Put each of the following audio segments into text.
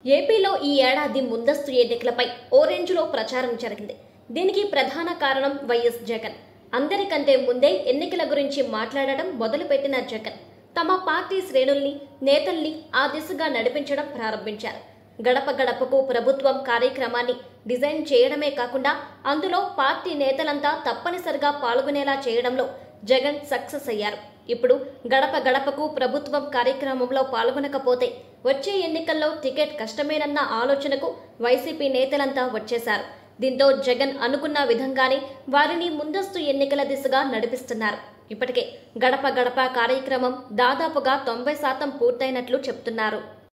ఏపీలో ఈ ఏడాది ముందస్తు ఎన్నికలపై ఓరెంజ్లో ప్రచారం జరిగింది దీనికి ప్రధాన కారణం వైఎస్ జగన్ అందరికంటే ముందే ఎన్నికల గురించి మాట్లాడడం మొదలుపెట్టిన జగన్ తమ పార్టీ శ్రేణుల్ని నేతల్ని ఆ దిశగా నడిపించడం ప్రారంభించారు గడప గడపకు ప్రభుత్వం కార్యక్రమాన్ని డిజైన్ చేయడమే కాకుండా అందులో పార్టీ నేతలంతా తప్పనిసరిగా పాల్గొనేలా చేయడంలో జగన్ సక్సెస్ అయ్యారు ఇప్పుడు గడప గడపకు ప్రభుత్వం కార్యక్రమంలో పాల్గొనకపోతే వచ్చే ఎన్నికల్లో టికెట్ కష్టమేనన్న ఆలోచనకు వైసీపీ నేతలంతా వచ్చేశారు దీంతో జగన్ అనుకున్న విధంగానే వారిని ముందస్తు ఎన్నికల దిశగా నడిపిస్తున్నారు ఇప్పటికే గడప గడప కార్యక్రమం దాదాపుగా తొంభై శాతం పూర్తయినట్లు చెప్తున్నారు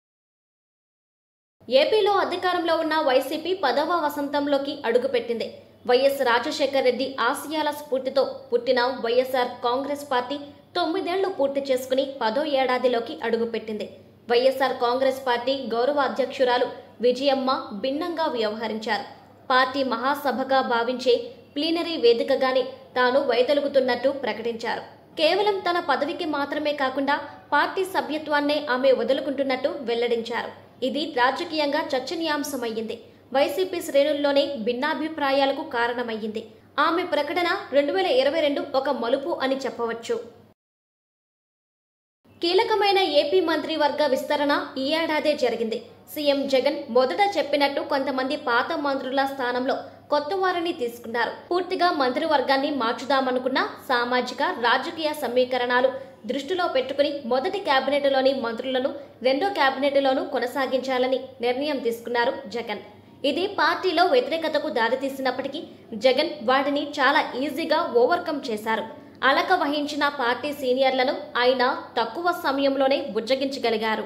ఏపీలో అధికారంలో ఉన్న వైసీపీ పదవ వసంతంలోకి అడుగుపెట్టింది వైఎస్ రాజశేఖర రెడ్డి ఆశయాల స్ఫూర్తితో పుట్టిన వైఎస్ఆర్ కాంగ్రెస్ పార్టీ తొమ్మిదేళ్లు పూర్తి చేసుకుని పదో ఏడాదిలోకి అడుగుపెట్టింది వైఎస్ఆర్ కాంగ్రెస్ పార్టీ గౌరవ అధ్యక్షురాలు విజయమ్మ భిన్నంగా వ్యవహరించారు పార్టీ మహాసభగా భావించే ప్లీనరీ వేదికగానే తాను వైదొలుగుతున్నట్టు ప్రకటించారు కేవలం తన పదవికి మాత్రమే కాకుండా పార్టీ సభ్యత్వాన్నే ఆమె వదులుకుంటున్నట్టు వెల్లడించారు ఇది రాజకీయంగా చర్చనీయాంశమయ్యింది వైసీపీ శ్రేణుల్లోనే భిన్నాభిప్రాయాలకు కారణమయ్యింది ఆమె ప్రకటన రెండు వేల ఇరవై రెండు ఒక మలుపు అని చెప్పవచ్చు కీలకమైన ఏపీ మంత్రివర్గ విస్తరణ ఈ ఏడాదే జరిగింది సీఎం జగన్ మొదట చెప్పినట్టు కొంతమంది పాత మంత్రుల స్థానంలో కొత్త వారిని తీసుకున్నారు పూర్తిగా మంత్రివర్గాన్ని మార్చుదామనుకున్న సామాజిక రాజకీయ సమీకరణాలు దృష్టిలో పెట్టుకుని మొదటి కేబినెట్లోని మంత్రులను రెండో కేబినెట్లోనూ కొనసాగించాలని నిర్ణయం తీసుకున్నారు జగన్ ఇది పార్టీలో వ్యతిరేకతకు దారితీసినప్పటికీ జగన్ వాటిని చాలా ఈజీగా ఓవర్కమ్ చేశారు అలక వహించిన పార్టీ సీనియర్లను ఆయన తక్కువ సమయంలోనే బుజ్జగించగలిగారు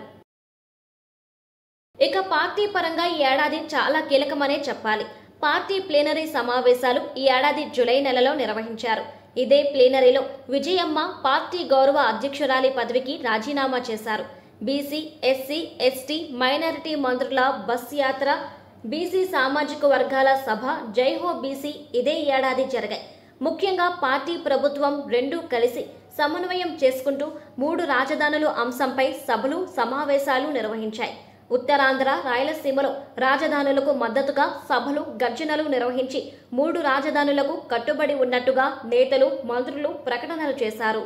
ఇక పార్టీ పరంగా ఈ ఏడాది చాలా కీలకమనే చెప్పాలి పార్టీ ప్లేనరీ సమావేశాలు ఈ ఏడాది జులై నెలలో నిర్వహించారు ఇదే ప్లేనరీలో విజయమ్మ పార్టీ గౌరవ అధ్యక్షురాలి పదవికి రాజీనామా చేశారు బీసీ ఎస్సీ ఎస్టీ మైనారిటీ మంత్రుల బస్ యాత్ర బీసీ సామాజిక వర్గాల సభ జైహో బీసీ ఇదే ఏడాది జరిగాయి ముఖ్యంగా పార్టీ ప్రభుత్వం రెండూ కలిసి సమన్వయం చేసుకుంటూ మూడు రాజధానులు అంశంపై సభలు సమావేశాలు నిర్వహించాయి ఉత్తరాంధ్ర రాయలసీమలో రాజధానులకు మద్దతుగా సభలు గర్జనలు నిర్వహించి మూడు రాజధానులకు కట్టుబడి ఉన్నట్టుగా నేతలు మంత్రులు ప్రకటనలు చేశారు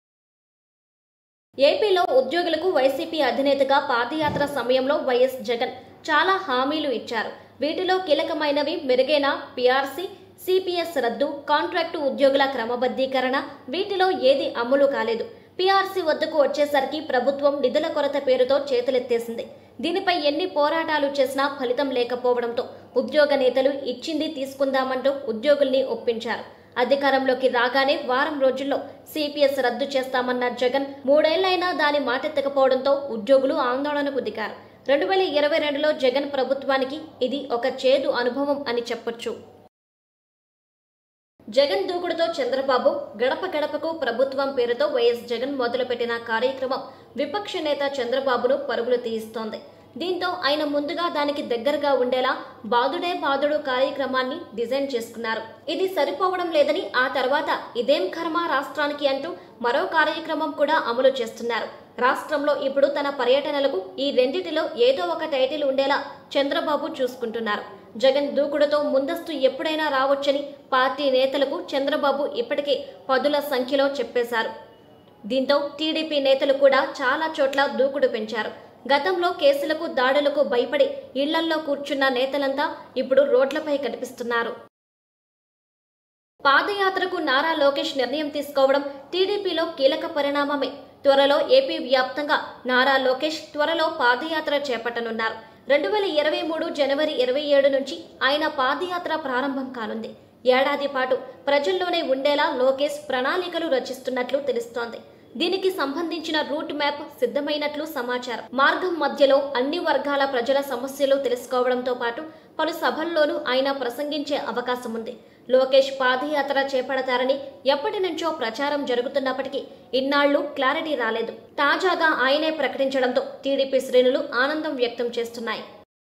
ఏపీలో ఉద్యోగులకు వైసీపీ అధినేతగా పాదయాత్ర సమయంలో వైఎస్ జగన్ చాలా హామీలు ఇచ్చారు వీటిలో కీలకమైనవి మెరుగైన పీఆర్సీ సిపిఎస్ రద్దు కాంట్రాక్టు ఉద్యోగుల క్రమబద్ధీకరణ వీటిలో ఏది అమలు కాలేదు పీఆర్సీ వద్దకు వచ్చేసరికి ప్రభుత్వం నిధుల కొరత పేరుతో చేతులెత్తేసింది దీనిపై ఎన్ని పోరాటాలు చేసినా ఫలితం లేకపోవడంతో ఉద్యోగ నేతలు ఇచ్చింది తీసుకుందామంటూ ఉద్యోగుల్ని ఒప్పించారు అధికారంలోకి రాగానే వారం రోజుల్లో సిపిఎస్ రద్దు చేస్తామన్న జగన్ మూడేళ్లైనా దాని మాటెత్తకపోవడంతో ఉద్యోగులు ఆందోళనకు దిగారు రెండు వేల ఇరవై రెండులో జగన్ ప్రభుత్వానికి ఇది ఒక చేదు అనుభవం అని చెప్పొచ్చు జగన్ దూకుడుతో చంద్రబాబు గడప గడపకు ప్రభుత్వం పేరుతో వైఎస్ జగన్ మొదలుపెట్టిన కార్యక్రమం విపక్ష నేత చంద్రబాబును పరుగులు తీయిస్తోంది దీంతో ఆయన ముందుగా దానికి దగ్గరగా ఉండేలా బాదుడే బాదుడు కార్యక్రమాన్ని డిజైన్ చేసుకున్నారు ఇది సరిపోవడం లేదని ఆ తర్వాత ఇదేం కర్మ రాష్ట్రానికి అంటూ మరో కార్యక్రమం కూడా అమలు చేస్తున్నారు రాష్ట్రంలో ఇప్పుడు తన పర్యటనలకు ఈ రెండిటిలో ఏదో ఒక టైటిల్ ఉండేలా చంద్రబాబు చూసుకుంటున్నారు జగన్ దూకుడుతో ముందస్తు ఎప్పుడైనా రావచ్చని పార్టీ నేతలకు చంద్రబాబు ఇప్పటికే పదుల సంఖ్యలో చెప్పేశారు దీంతో టీడీపీ నేతలు కూడా చాలా చోట్ల దూకుడు పెంచారు గతంలో కేసులకు దాడులకు భయపడి ఇళ్లల్లో కూర్చున్న నేతలంతా ఇప్పుడు రోడ్లపై కనిపిస్తున్నారు పాదయాత్రకు నారా లోకేష్ నిర్ణయం తీసుకోవడం టీడీపీలో కీలక పరిణామమే త్వరలో ఏపీ వ్యాప్తంగా నారా లోకేష్ త్వరలో పాదయాత్ర చేపట్టనున్నారు రెండు వేల ఇరవై మూడు జనవరి ఇరవై ఏడు నుంచి ఆయన పాదయాత్ర ప్రారంభం కానుంది ఏడాది పాటు ప్రజల్లోనే ఉండేలా లోకేష్ ప్రణాళికలు రచిస్తున్నట్లు తెలుస్తోంది దీనికి సంబంధించిన రూట్ మ్యాప్ సిద్ధమైనట్లు సమాచారం మార్గం మధ్యలో అన్ని వర్గాల ప్రజల సమస్యలు తెలుసుకోవడంతో పాటు పలు సభల్లోనూ ఆయన ప్రసంగించే అవకాశం ఉంది లోకేష్ పాదయాత్ర చేపడతారని ఎప్పటి నుంచో ప్రచారం జరుగుతున్నప్పటికీ ఇన్నాళ్లు క్లారిటీ రాలేదు తాజాగా ఆయనే ప్రకటించడంతో టీడీపీ శ్రేణులు ఆనందం వ్యక్తం చేస్తున్నాయి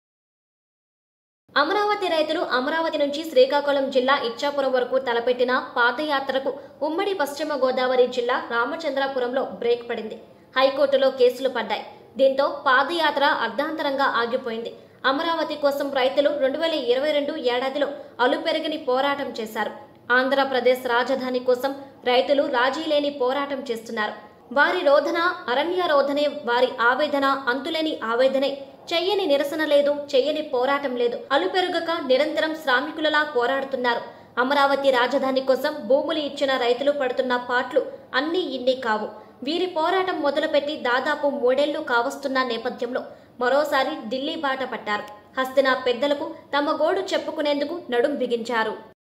అమరావతి రైతులు అమరావతి నుంచి శ్రీకాకుళం జిల్లా ఇచ్చాపురం వరకు తలపెట్టిన పాదయాత్రకు ఉమ్మడి పశ్చిమ గోదావరి జిల్లా రామచంద్రాపురంలో బ్రేక్ పడింది హైకోర్టులో కేసులు పడ్డాయి దీంతో పాదయాత్ర అర్ధాంతరంగా ఆగిపోయింది అమరావతి కోసం రైతులు రెండు వేల ఇరవై రెండు ఏడాదిలో అలుపెరగని పోరాటం చేశారు ఆంధ్రప్రదేశ్ రాజధాని కోసం రైతులు రాజీ లేని పోరాటం చేస్తున్నారు వారి రోధన అరణ్య రోధనే వారి ఆవేదన అంతులేని ఆవేదనే చెయ్యని నిరసన లేదు చెయ్యని పోరాటం లేదు అలుపెరుగక నిరంతరం శ్రామికులలా పోరాడుతున్నారు అమరావతి రాజధాని కోసం భూములు ఇచ్చిన రైతులు పడుతున్న పాట్లు అన్నీ ఇన్ని కావు వీరి పోరాటం మొదలుపెట్టి దాదాపు మూడేళ్లు కావస్తున్న నేపథ్యంలో మరోసారి ఢిల్లీ బాట పట్టారు హస్తిన పెద్దలకు తమ గోడు చెప్పుకునేందుకు నడుం బిగించారు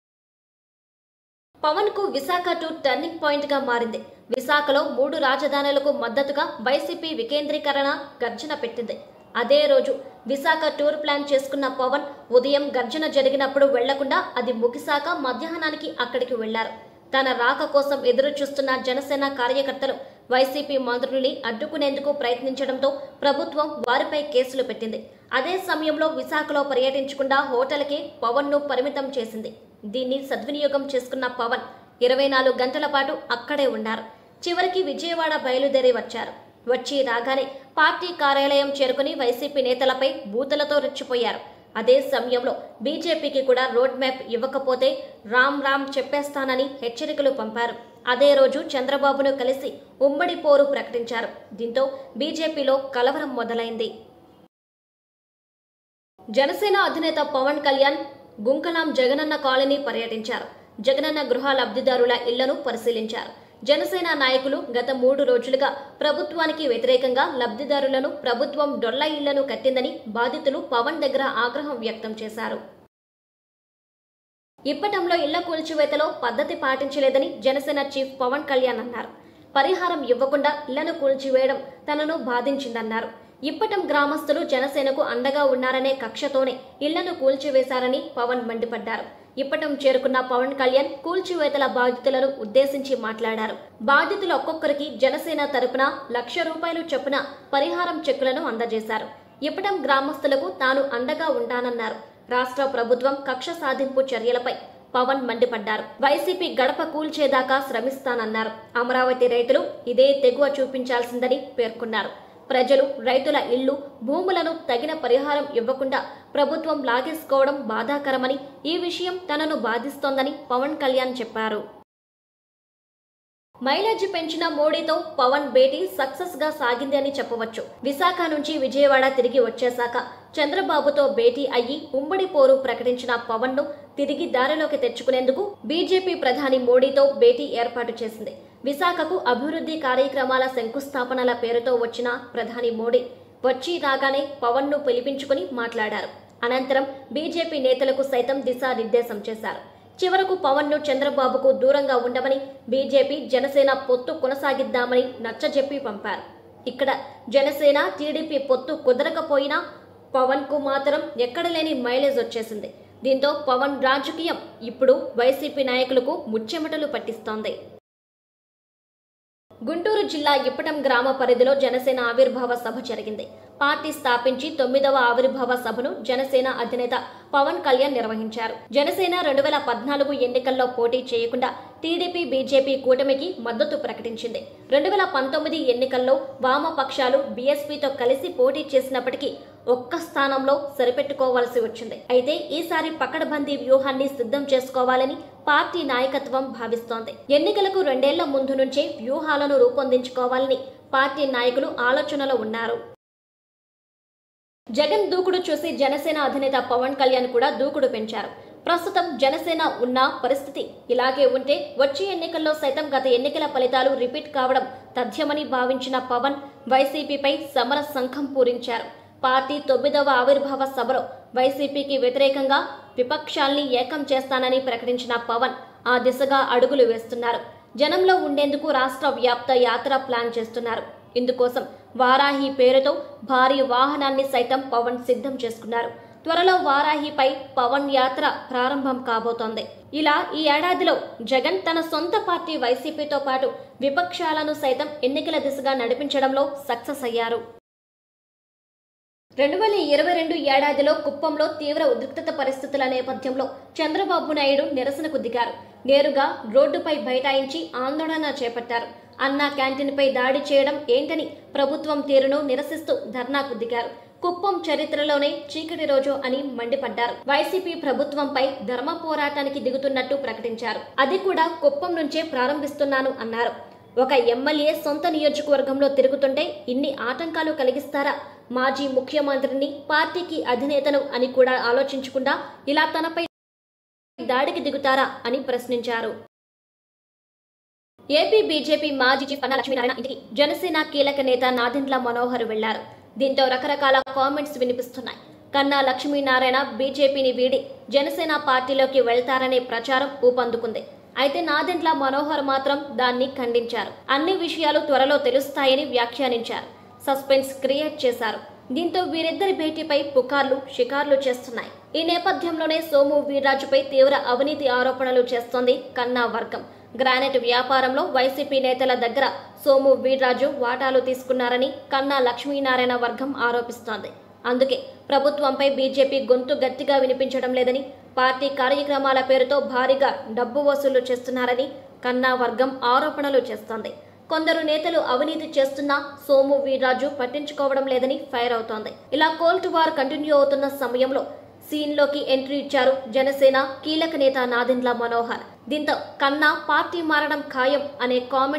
పవన్ కు విశాఖ టూర్ టర్నింగ్ పాయింట్ గా మారింది విశాఖలో మూడు రాజధానులకు మద్దతుగా వైసీపీ వికేంద్రీకరణ గర్జన పెట్టింది అదే రోజు విశాఖ టూర్ ప్లాన్ చేసుకున్న పవన్ ఉదయం గర్జన జరిగినప్పుడు వెళ్లకుండా అది ముగిశాక మధ్యాహ్నానికి అక్కడికి వెళ్లారు తన రాక కోసం ఎదురు చూస్తున్న జనసేన కార్యకర్తలు వైసీపీ మంత్రుల్ని అడ్డుకునేందుకు ప్రయత్నించడంతో ప్రభుత్వం వారిపై కేసులు పెట్టింది అదే సమయంలో విశాఖలో పర్యటించకుండా హోటల్కి పవన్ ను పరిమితం చేసింది దీన్ని సద్వినియోగం చేసుకున్న పవన్ ఇరవై నాలుగు గంటల పాటు అక్కడే ఉన్నారు చివరికి విజయవాడ బయలుదేరి వచ్చారు వచ్చి రాగానే పార్టీ కార్యాలయం చేరుకుని వైసీపీ నేతలపై బూతులతో రెచ్చిపోయారు అదే సమయంలో బీజేపీకి కూడా రోడ్ మ్యాప్ ఇవ్వకపోతే రామ్ రామ్ చెప్పేస్తానని హెచ్చరికలు పంపారు అదే రోజు చంద్రబాబును కలిసి ఉమ్మడి పోరు ప్రకటించారు దీంతో బీజేపీలో కలవరం మొదలైంది జనసేన అధినేత పవన్ కళ్యాణ్ గుంకలాం జగనన్న కాలనీ పర్యటించారు జగనన్న గృహ లబ్ధిదారుల ఇళ్లను పరిశీలించారు జనసేన నాయకులు గత మూడు రోజులుగా ప్రభుత్వానికి వ్యతిరేకంగా లబ్ధిదారులను ప్రభుత్వం డొల్ల ఇళ్లను కట్టిందని బాధితులు పవన్ దగ్గర ఆగ్రహం వ్యక్తం చేశారు ఇప్పటంలో ఇళ్ల కూల్చివేతలో పద్ధతి పాటించలేదని జనసేన చీఫ్ పవన్ కళ్యాణ్ అన్నారు పరిహారం ఇవ్వకుండా ఇళ్లను కూల్చివేయడం తనను బాధించిందన్నారు ఇప్పటం గ్రామస్తులు జనసేనకు అండగా ఉన్నారనే కక్షతోనే ఇళ్లను కూల్చివేశారని పవన్ మండిపడ్డారు ఇప్పటం చేరుకున్న పవన్ కళ్యాణ్ కూల్చివేతల బాధితులను ఉద్దేశించి మాట్లాడారు బాధితులు ఒక్కొక్కరికి జనసేన తరపున లక్ష రూపాయలు చొప్పున పరిహారం చెక్కులను అందజేశారు ఇప్పటం గ్రామస్తులకు తాను అండగా ఉంటానన్నారు రాష్ట్ర ప్రభుత్వం కక్ష సాధింపు చర్యలపై పవన్ మండిపడ్డారు వైసీపీ గడప కూల్చేదాకా శ్రమిస్తానన్నారు అమరావతి రైతులు ఇదే తెగువ చూపించాల్సిందని పేర్కొన్నారు ప్రజలు రైతుల ఇళ్లు భూములను తగిన పరిహారం ఇవ్వకుండా ప్రభుత్వం లాగేసుకోవడం బాధాకరమని ఈ విషయం తనను బాధిస్తోందని పవన్ కళ్యాణ్ చెప్పారు మైలేజీ పెంచిన మోడీతో పవన్ భేటీ సక్సెస్ గా సాగింది అని చెప్పవచ్చు విశాఖ నుంచి విజయవాడ తిరిగి వచ్చేశాక చంద్రబాబుతో భేటీ అయ్యి ఉమ్మడి పోరు ప్రకటించిన పవన్ ను తిరిగి దారిలోకి తెచ్చుకునేందుకు బీజేపీ ప్రధాని మోడీతో భేటీ ఏర్పాటు చేసింది విశాఖకు అభివృద్ధి కార్యక్రమాల శంకుస్థాపనల పేరుతో వచ్చిన ప్రధాని మోడీ వచ్చి రాగానే పవన్ ను పిలిపించుకుని మాట్లాడారు అనంతరం బీజేపీ నేతలకు సైతం దిశానిర్దేశం చేశారు చివరకు పవన్ ను చంద్రబాబుకు దూరంగా ఉండమని బీజేపీ జనసేన పొత్తు కొనసాగిద్దామని నచ్చజెప్పి పంపారు ఇక్కడ జనసేన టీడీపీ పొత్తు కుదరకపోయినా పవన్ కు మాత్రం ఎక్కడ లేని మైలేజ్ వచ్చేసింది దీంతో పవన్ రాజకీయం ఇప్పుడు వైసీపీ నాయకులకు ముచ్చెమటలు పట్టిస్తోంది గుంటూరు జిల్లా ఇప్పటం గ్రామ పరిధిలో జనసేన ఆవిర్భావ సభ జరిగింది పార్టీ స్థాపించి తొమ్మిదవ ఆవిర్భావ సభను జనసేన అధినేత పవన్ కళ్యాణ్ నిర్వహించారు జనసేన రెండు వేల పద్నాలుగు ఎన్నికల్లో పోటీ చేయకుండా టీడీపీ బీజేపీ కూటమికి మద్దతు ప్రకటించింది రెండు వేల పంతొమ్మిది ఎన్నికల్లో వామపక్షాలు బీఎస్పీతో కలిసి పోటీ చేసినప్పటికీ ఒక్క స్థానంలో సరిపెట్టుకోవాల్సి వచ్చింది అయితే ఈసారి పకడ్బందీ వ్యూహాన్ని సిద్ధం చేసుకోవాలని పార్టీ నాయకత్వం భావిస్తోంది ఎన్నికలకు రెండేళ్ల ముందు నుంచే వ్యూహాలను రూపొందించుకోవాలని పార్టీ నాయకులు ఆలోచనలో ఉన్నారు జగన్ దూకుడు చూసి జనసేన అధినేత పవన్ కళ్యాణ్ కూడా దూకుడు పెంచారు ప్రస్తుతం జనసేన ఉన్న పరిస్థితి ఇలాగే ఉంటే వచ్చే ఎన్నికల్లో సైతం గత ఎన్నికల ఫలితాలు రిపీట్ కావడం తథ్యమని భావించిన పవన్ వైసీపీపై సమర సంఘం పూరించారు పార్టీ తొమ్మిదవ ఆవిర్భావ సభలో వైసీపీకి వ్యతిరేకంగా విపక్షాల్ని ఏకం చేస్తానని ప్రకటించిన పవన్ ఆ దిశగా అడుగులు వేస్తున్నారు జనంలో ఉండేందుకు రాష్ట్ర వ్యాప్త యాత్ర ప్లాన్ చేస్తున్నారు ఇందుకోసం వారాహి పేరుతో భారీ వాహనాన్ని సైతం పవన్ సిద్ధం చేసుకున్నారు త్వరలో వారాహిపై పవన్ యాత్ర ప్రారంభం కాబోతోంది ఇలా ఈ ఏడాదిలో జగన్ తన సొంత పార్టీ వైసీపీతో పాటు విపక్షాలను సైతం ఎన్నికల దిశగా నడిపించడంలో సక్సెస్ అయ్యారు రెండు వేల ఇరవై రెండు ఏడాదిలో కుప్పంలో తీవ్ర ఉద్రిక్తత పరిస్థితుల నేపథ్యంలో చంద్రబాబు నాయుడు నిరసనకు దిగారు నేరుగా రోడ్డుపై బైఠాయించి ఆందోళన చేపట్టారు అన్నా క్యాంటీన్పై దాడి చేయడం ఏంటని ప్రభుత్వం తీరును నిరసిస్తూ ధర్నాకు దిగారు కుప్పం చరిత్రలోనే చీకటి రోజు అని మండిపడ్డారు వైసీపీ ప్రభుత్వంపై ధర్మ పోరాటానికి దిగుతున్నట్టు ప్రకటించారు అది కూడా కుప్పం నుంచే ప్రారంభిస్తున్నాను అన్నారు ఒక ఎమ్మెల్యే సొంత నియోజకవర్గంలో తిరుగుతుంటే ఇన్ని ఆటంకాలు కలిగిస్తారా మాజీ ముఖ్యమంత్రిని పార్టీకి అధినేతను అని కూడా ఆలోచించకుండా ఇలా తనపై దాడికి దిగుతారా అని ప్రశ్నించారు ఏపీ బీజేపీ మాజీ చీఫ్ కన్నా లక్ష్మీనారాయణ ఇంటికి జనసేన కీలక నేత నాదెండ్ల మనోహర్ వెళ్లారు దీంతో రకరకాల కామెంట్స్ వినిపిస్తున్నాయి కన్నా లక్ష్మీనారాయణ బీజేపీని వీడి జనసేన పార్టీలోకి వెళ్తారనే ప్రచారం ఊపందుకుంది అయితే నాదెండ్ల మనోహర్ మాత్రం దాన్ని ఖండించారు అన్ని విషయాలు త్వరలో తెలుస్తాయని వ్యాఖ్యానించారు సస్పెన్స్ క్రియేట్ చేశారు దీంతో వీరిద్దరి భేటీపై పుకార్లు షికార్లు చేస్తున్నాయి ఈ నేపథ్యంలోనే సోము వీర్రాజుపై తీవ్ర అవినీతి ఆరోపణలు చేస్తోంది కన్నా వర్గం గ్రానైట్ వ్యాపారంలో వైసీపీ నేతల దగ్గర సోము వీర్రాజు వాటాలు తీసుకున్నారని కన్నా లక్ష్మీనారాయణ వర్గం ఆరోపిస్తోంది అందుకే ప్రభుత్వంపై బీజేపీ గొంతు గట్టిగా వినిపించడం లేదని పార్టీ కార్యక్రమాల పేరుతో భారీగా డబ్బు వసూలు చేస్తున్నారని కన్నా వర్గం ఆరోపణలు చేస్తోంది కొందరు నేతలు అవినీతి చేస్తున్నా సోము వీర్రాజు పట్టించుకోవడం లేదని ఫైర్ అవుతోంది ఇలా కోల్ట్ వార్ కంటిన్యూ అవుతున్న సమయంలో సీన్లోకి ఎంట్రీ ఇచ్చారు జనసేన కీలక నేత నాదెండ్ల మనోహర్ దీంతో కన్నా పార్టీ మారడం ఖాయం అనే కామెంట్